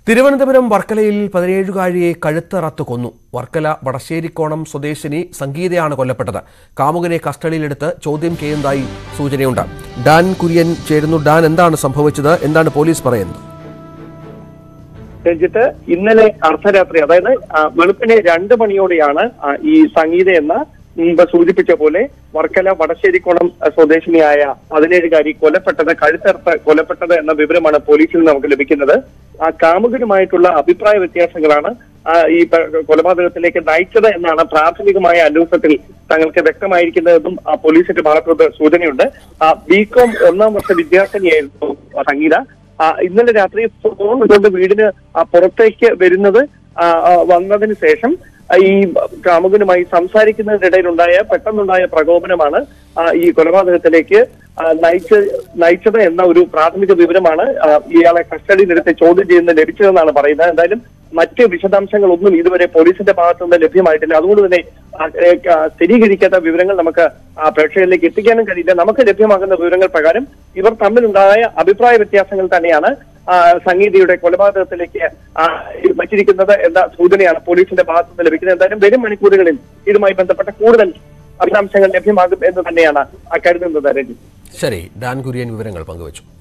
തിരുവനന്തപുരം വർക്കലയിൽ പതിനേഴുകാരിയെ കഴുത്തറത്ത് കൊന്നു വർക്കല വടശ്ശേരിക്കോണം സ്വദേശിനി സംഗീതയാണ് കൊല്ലപ്പെട്ടത് കാമുകനെ കസ്റ്റഡിയിലെടുത്ത് ചോദ്യം ചെയ്യുന്നതായി സൂചനയുണ്ട് ഡാൻ കുര്യൻ ചേരുന്നു ഡാൻ എന്താണ് സംഭവിച്ചത് എന്താണ് പോലീസ് പറയുന്നത് രഞ്ജിത്ത് ഇന്നലെ അർദ്ധരാത്രി അതായത് ആ, വെളുപ്പിനെ രണ്ട് മണിയോടെയാണ് ആ, ഈ സംഗീത എന്ന മുമ്പ് സൂചിപ്പിച്ച പോലെ വർക്കല വടശ്ശേരിക്കുളം സ്വദേശിനിയായ പതിനേഴുകാരി കൊലപ്പെട്ടത് കഴുത്തറുത്ത് കൊലപ്പെട്ടത് എന്ന വിവരമാണ് പോലീസിൽ നിന്ന് നമുക്ക് ലഭിക്കുന്നത് ആ കാമുകനുമായിട്ടുള്ള അഭിപ്രായ വ്യത്യാസങ്ങളാണ് ആ, ഈ പ- കൊലപാതകത്തിലേക്ക് നയിച്ചത് എന്നാണ് പ്രാഥമികമായ അന്വേഷണത്തിൽ തങ്ങൾക്ക് വ്യക്തമായിരിക്കുന്നതെന്നും ആ, പോലീസിന്റെ ഭാഗത്തുനിന്ന് സൂചനയുണ്ട് ബികോം ഒന്നാം വർഷ വിദ്യാർത്ഥിനിയായിരുന്നു സംഗീത ആ, ഇന്നലെ രാത്രി ഫോൺ കൊണ്ട് വീടിന് ആ, പുറത്തേക്ക് വരുന്നത് ആ, ആ, വന്നതിന് ശേഷം ആ, ഈ കാമുകനുമായി സംസാരിക്കുന്നതിനിടയിലുണ്ടായ പെട്ടെന്നുണ്ടായ പ്രകോപനമാണ് ആ, ഈ കൊലപാതകത്തിലേക്ക് ആ, നയിച്ച നയിച്ചത് എന്ന ഒരു പ്രാഥമിക വിവരമാണ് ആ, ഇയാളെ കസ്റ്റഡിയിലെടുത്ത് ചോദ്യം ചെയ്യുന്നത് ലഭിച്ചതെന്നാണ് പറയുന്നത് എന്തായാലും മറ്റ് വിശദാംശങ്ങളൊന്നും ഇതുവരെ പോലീസിന്റെ ഭാഗത്തു നിന്ന് ലഭ്യമായിട്ടില്ല അതുകൊണ്ട് തന്നെ ആ, ഏ, ആ, സ്ഥിരീകരിക്കാത്ത വിവരങ്ങൾ നമുക്ക് ആ, പ്രേക്ഷകരിലേക്ക് എത്തിക്കാനും കഴിയില്ല നമുക്ക് ലഭ്യമാകുന്ന വിവരങ്ങൾ പ്രകാരം ഇവർ തമ്മിലുണ്ടായ അഭിപ്രായ വ്യത്യാസങ്ങൾ തന്നെയാണ് ആ, സംഗീതയുടെ കൊലപാതകത്തിലേക്ക് ആ, വച്ചിരിക്കുന്നത് എന്ന സൂചനയാണ് പോലീസിന്റെ ഭാഗത്തു നിന്ന് ലഭിക്കുന്നത് എന്തായാലും വരും മണിക്കൂറുകളിൽ ഇതുമായി ബന്ധപ്പെട്ട കൂടുതൽ വിശദാംശങ്ങൾ ലഭ്യമാകും എന്ന് തന്നെയാണ് ആ കരുതുന്നത് രഞ്ജിത്ത് ശരി ഡാൻ കുര്യൻ വിവരങ്ങൾ പങ്കുവച്ചു